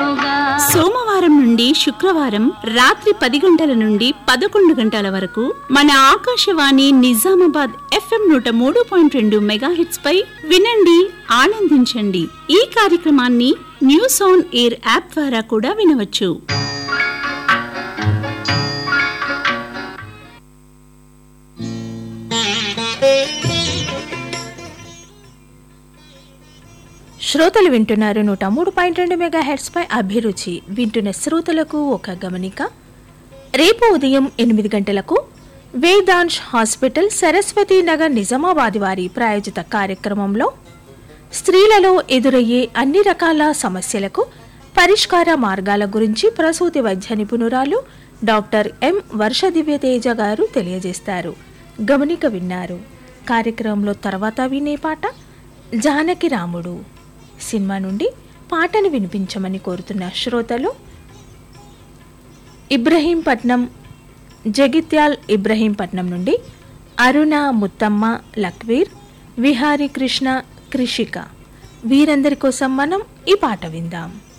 వినుగా సోమవారం నుండి శుక్రవారం రాత్రి పది గంటల నుండి పదకొండు గంటల వరకు మన ఆకాశవాణి నిజామాబాద్ ఎఫ్ఎం నూట మూడు పాయింట్ రెండు మెగాహెట్స్ పై వినండి ఆనందించండి ఈ కార్యక్రమాన్ని న్యూస్ ఆన్ ఎయిర్ యాప్ ద్వారా కూడా వినవచ్చు శ్రోతలు వింటున్నారు నూట మూడు పాయింట్ రెండు మెగా హెడ్స్ పై అభిరుచి వింటున్న శ్రోతలకు ఒక గమనిక రేపు ఉదయం ఎనిమిది గంటలకు వేదాంశ్ హాస్పిటల్ సరస్వతి నగర్ నిజామాబాద్ వారి ప్రాయోజిత కార్యక్రమంలో స్త్రీలలో ఎదురయ్యే అన్ని రకాల సమస్యలకు పరిష్కార మార్గాల గురించి ప్రసూతి వైద్య నిపుణురాలు డాక్టర్ ఎం వర్ష దివ్యతేజ గారు తెలియజేస్తారు గమనిక విన్నారు కార్యక్రమంలో తర్వాత వినే పాట జానకి రాముడు సినిమా నుండి పాటను వినిపించమని కోరుతున్న శ్రోతలు ఇబ్రహీంపట్నం జగిత్యాల్ ఇబ్రహీంపట్నం నుండి అరుణ ముత్తమ్మ లక్వీర్ విహారీ కృష్ణ కృషిక వీరందరి కోసం మనం ఈ పాట విందాం